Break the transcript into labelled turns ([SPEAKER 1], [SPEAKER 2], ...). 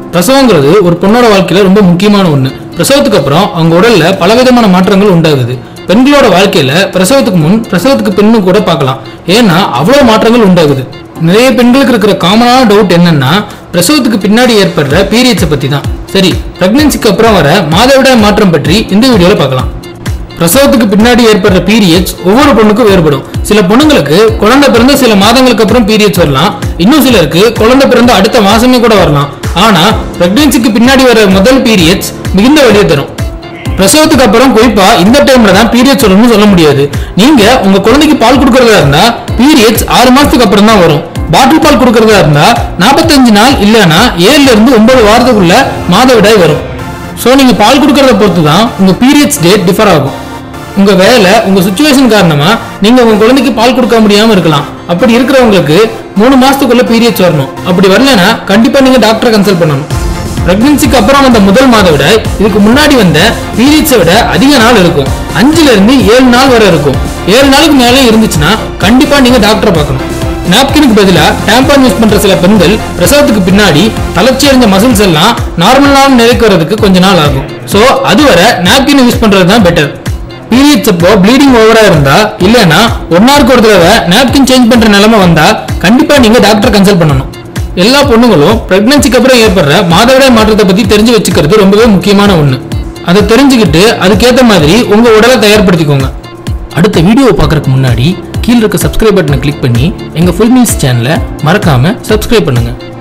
[SPEAKER 1] பிரசவங்கிறது ஒரு பொண்ணோட வாழ்க்கையில ரொம்ப முக்கியமான ஒண்ணு பிரசவத்துக்கு அப்புறம் அவங்க உடல்ல பலவிதமான மாற்றங்கள் உண்டாகுது பெண்களோட வாழ்க்கையில பிரசவத்துக்கு முன் பிரசவத்துக்கு பின்னு கூட பார்க்கலாம் ஏன்னா அவ்வளவு மாற்றங்கள் உண்டாகுது நிறைய பெண்களுக்கு இருக்கிற காமனான டவுட் என்னன்னா பிரசவத்துக்கு பின்னாடி ஏற்படுற பீரியட்ஸை பத்தி தான் சரி பிரெக்னன்சிக்கு அப்புறம் வர மாதவிடாய் மாற்றம் பற்றி இந்த வீடியோல பார்க்கலாம் பிரசவத்துக்கு பின்னாடி ஏற்படுற பீரியட்ஸ் ஒவ்வொரு பொண்ணுக்கும் வேறுபடும் சில பொண்ணுங்களுக்கு குழந்தை பிறந்த சில மாதங்களுக்கு அப்புறம் பீரியட்ஸ் வரலாம் இன்னும் சிலருக்கு குழந்தை பிறந்த அடுத்த மாசமே கூட வரலாம் ஆனா பிரெக்னன்சிக்கு பின்னாடி வர முதல் பீரியட்ஸ் மிகுந்த வலியை தரும் பிரசவத்துக்கு அப்புறம் குறிப்பா இந்த டைம்ல தான் பீரியட்ஸ் வரும்னு சொல்ல முடியாது நீங்க உங்க குழந்தைக்கு பால் கொடுக்கறதா இருந்தா பீரியட்ஸ் ஆறு மாசத்துக்கு அப்புறம் தான் வரும் பாட்டில் பால் கொடுக்கறதா இருந்தா நாற்பத்தஞ்சு நாள் இல்லைன்னா ஏழுல இருந்து ஒன்பது வாரத்துக்குள்ள மாதவிடாய் வரும் ஸோ நீங்க பால் கொடுக்கறத பொறுத்து தான் உங்க பீரியட்ஸ் டேட் டிஃபர் ஆகும் உங்க வேலை உங்க சுச்சுவேஷன் காரணமா நீங்க உங்க குழந்தைக்கு பால் கொடுக்க முடியாம இருக்கலாம் அப்படி இருக்கிறவங்களுக்கு மூணு மாசத்துக்குள்ள பீரியட்ஸ் வரணும் அப்படி வரலனா கண்டிப்பா நீங்க டாக்டரை கன்சல்ட் பண்ணணும் பிரெக்னன்சிக்கு அப்புறம் வந்த முதல் மாத இதுக்கு முன்னாடி வந்த பீரியட்ஸை விட அதிக நாள் இருக்கும் அஞ்சுல இருந்து ஏழு நாள் வரை இருக்கும் ஏழு நாளுக்கு மேலே இருந்துச்சுன்னா கண்டிப்பா நீங்க டாக்டரை பார்க்கணும் நாப்கினுக்கு பதிலா டேம்பான் யூஸ் பண்ற சில பெண்கள் பிரசவத்துக்கு பின்னாடி தளர்ச்சி அடைஞ்ச மசில்ஸ் எல்லாம் நார்மலான நிலைக்கு வரதுக்கு கொஞ்ச நாள் ஆகும் சோ அதுவரை நாப்கின் யூஸ் பண்றது தான் பெட்டர் பீரியட்ஸ் அப்போ ப்ளீடிங் ஓவரா இருந்தா இல்லைன்னா ஒன் ஹவருக்கு ஒரு தடவை நாப்கின் சேஞ்ச் பண்ற நிலைமை வந்தா கண்டிப்பா நீங்க டாக்டர் கன்சல்ட் பண்ணணும் எல்லா பொண்ணுங்களும் பிரெக்னன்சிக்கு அப்புறம் ஏற்படுற மாதவிடாய் மாற்றத்தை பத்தி தெரிஞ்சு வச்சுக்கிறது ரொம்பவே முக்கியமான ஒண்ணு அதை தெரிஞ்சுக்கிட்டு அதுக்கேத்த மாதிரி உங்க உடலை தயார்படுத்திக்கோங்க அடுத்த வீடியோ பார்க்கறதுக்கு முன்னாடி கீழ இருக்க சப்ஸ்கிரைப் பட்டனை கிளிக் பண்ணி எங்க ஃபுல் மீல்ஸ் சேனலை மறக்காம சப்ஸ்கிரைப் பண்ணுங்க